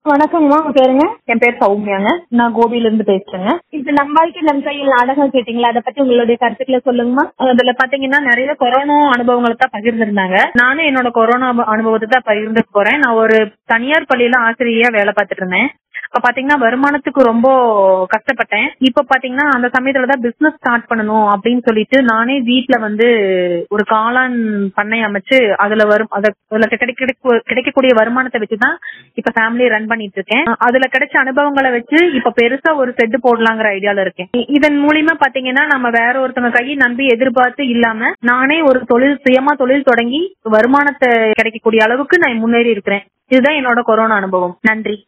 வணக்கங்கம்மா உங்க பேருங்க என் பேர் சௌமியாங்க நான் கோபியில இருந்து பேசுறேங்க இப்ப நம் வாழ்க்கை நம் கையில் நாடகம் கேட்டீங்களா அதை பத்தி உங்களுடைய கருத்துக்களை சொல்லுங்கம்மா அதுல பாத்தீங்கன்னா நிறைய கொரோனா அனுபவங்களை தான் பகிர்ந்திருந்தாங்க நானும் என்னோட கொரோனா அனு- அனுபவத்தை தான் பகிர்ந்து போறேன் நான் ஒரு தனியார் பள்ளியில ஆசிரியையா வேலை பார்த்துட்டு இருந்தேன் இப்ப பாத்தீங்கன்னா வருமானத்துக்கு ரொம்ப கஷ்டப்பட்டேன் இப்ப பாத்தீங்கன்னா அந்த சமயத்துல தான் பிசினஸ் ஸ்டார்ட் பண்ணணும் அப்படின்னு சொல்லிட்டு நானே வீட்ல வந்து ஒரு காளான் பண்ணை அமைச்சு அதுல வரும் அத- அதுல கிடைக்க கிடைக்க- கிடைக்கக்கூடிய வருமானத்தை வச்சுதான் இப்ப ஃபேமிலியை ரன் பண்ணிட்டு இருக்கேன் அதுல கிடைச்ச அனுபவங்களை வச்சு இப்ப பெருசா ஒரு செட்டு போடலாங்கிற ஐடியால இருக்கேன் இ- இதன் மூலியமா பாத்தீங்கன்னா நம்ம வேற ஒருத்தவங்க கையை நம்பி எதிர்பார்த்து இல்லாம நானே ஒரு தொழில் சுயமா தொழில் தொடங்கி வருமானத்தை கிடைக்கக்கூடிய அளவுக்கு நான் முன்னேறி இருக்கிறேன் இதுதான் என்னோட கொரோனா அனுபவம் நன்றி